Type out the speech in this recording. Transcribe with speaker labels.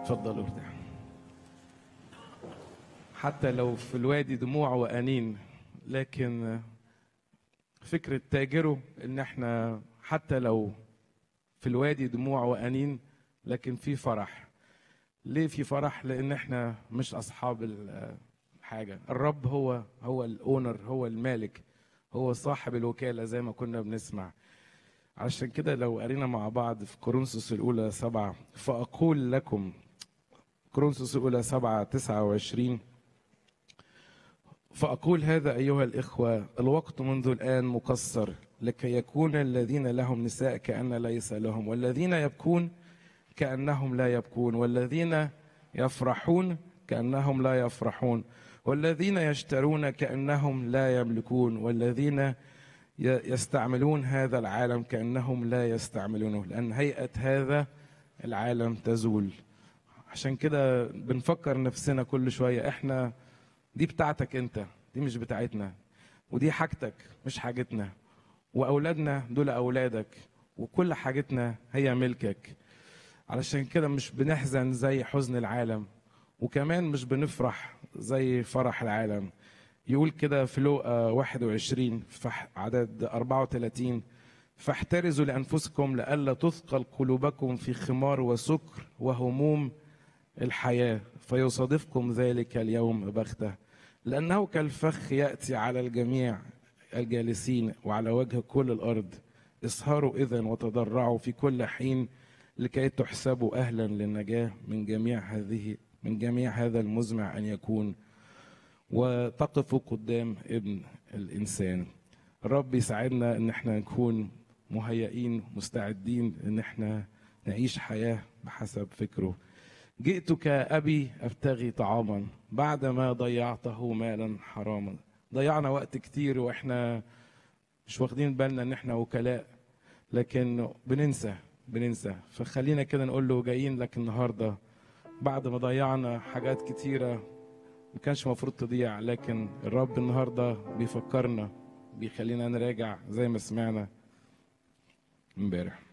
Speaker 1: اتفضلوا ارتاح حتى لو في الوادي دموع وأنين لكن فكرة تاجره إن إحنا حتى لو في الوادي دموع وأنين لكن في فرح ليه في فرح لأن إحنا مش أصحاب الحاجة الرب هو هو الأونر هو المالك هو صاحب الوكالة زي ما كنا بنسمع عشان كده لو قرينا مع بعض في كورنثوس الأولى سبعة فأقول لكم كورنثوس الأولى سبعة تسعة وعشرين فأقول هذا أيها الإخوة الوقت منذ الآن مقصر لكي يكون الذين لهم نساء كأن ليس لهم والذين يبكون كأنهم لا يبكون والذين يفرحون كأنهم لا يفرحون والذين يشترون كأنهم لا يملكون والذين يستعملون هذا العالم كأنهم لا يستعملونه لأن هيئة هذا العالم تزول عشان كده بنفكر نفسنا كل شوية احنا دي بتاعتك انت دي مش بتاعتنا ودي حاجتك مش حاجتنا واولادنا دول اولادك وكل حاجتنا هي ملكك علشان كده مش بنحزن زي حزن العالم وكمان مش بنفرح زي فرح العالم يقول كده في لوقا 21 في عدد 34 فاحترزوا لانفسكم لئلا تثقل قلوبكم في خمار وسكر وهموم الحياه فيصادفكم ذلك اليوم بغته لانه كالفخ ياتي على الجميع الجالسين وعلى وجه كل الارض اسهروا اذا وتضرعوا في كل حين لكي تحسبوا اهلا للنجاه من جميع هذه من جميع هذا المزمع ان يكون وتقفوا قدام ابن الانسان الرب يساعدنا ان احنا نكون مهيئين مستعدين ان احنا نعيش حياه بحسب فكره جئت كأبي أبتغي طعاما بعدما ضيعته مالا حراما ضيعنا وقت كتير وإحنا مش واخدين بالنا إن إحنا وكلاء لكن بننسى بننسى فخلينا كده نقول له جايين لك النهارده بعد ما ضيعنا حاجات كتيرة ما كانش المفروض تضيع لكن الرب النهارده بيفكرنا بيخلينا نراجع زي ما سمعنا امبارح